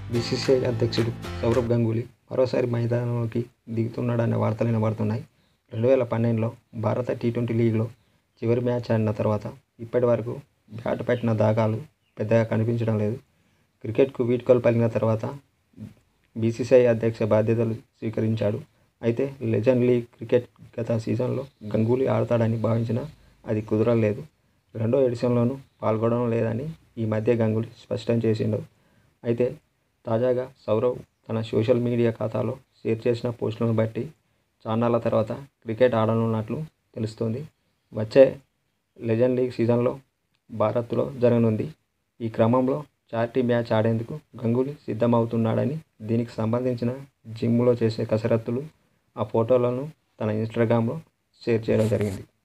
BCCI అధ్యక్షుడు సౌరవ్ గంగూలీ మరోసారి మైదానంలోకి దిగుతున్నాడనే వార్తలు వినబడుతున్నాయి రెండు వేల పన్నెండులో భారత టీ ట్వంటీ లీగ్లో చివరి మ్యాచ్ ఆడిన తర్వాత ఇప్పటి వరకు బ్యాట్ పట్టిన దాఖలు పెద్దగా కనిపించడం లేదు క్రికెట్కు వీడ్కోలు పలికిన తర్వాత బీసీసీఐ అధ్యక్ష బాధ్యతలు స్వీకరించాడు అయితే లెజెండ్ లీగ్ క్రికెట్ గత సీజన్లో గంగూలీ ఆడతాడని భావించినా అది కుదరలేదు రెండో ఎడిషన్లోనూ పాల్గొనడం లేదని ఈ మధ్య గంగూలీ స్పష్టం చేసిండు అయితే తాజాగా సౌరవ్ తన సోషల్ మీడియా ఖాతాలో షేర్ చేసిన పోస్టులను బట్టి చాన్నాళ్ళ తర్వాత క్రికెట్ ఆడనున్నట్లు తెలుస్తోంది వచ్చే లెజెండ్ లీగ్ సీజన్లో భారత్లో జరగనుంది ఈ క్రమంలో చారిటీ మ్యాచ్ ఆడేందుకు గంగూలీ సిద్ధమవుతున్నాడని దీనికి సంబంధించిన జిమ్లో చేసే కసరత్తులు ఆ ఫోటోలను తన ఇన్స్టాగ్రామ్లో షేర్ చేయడం జరిగింది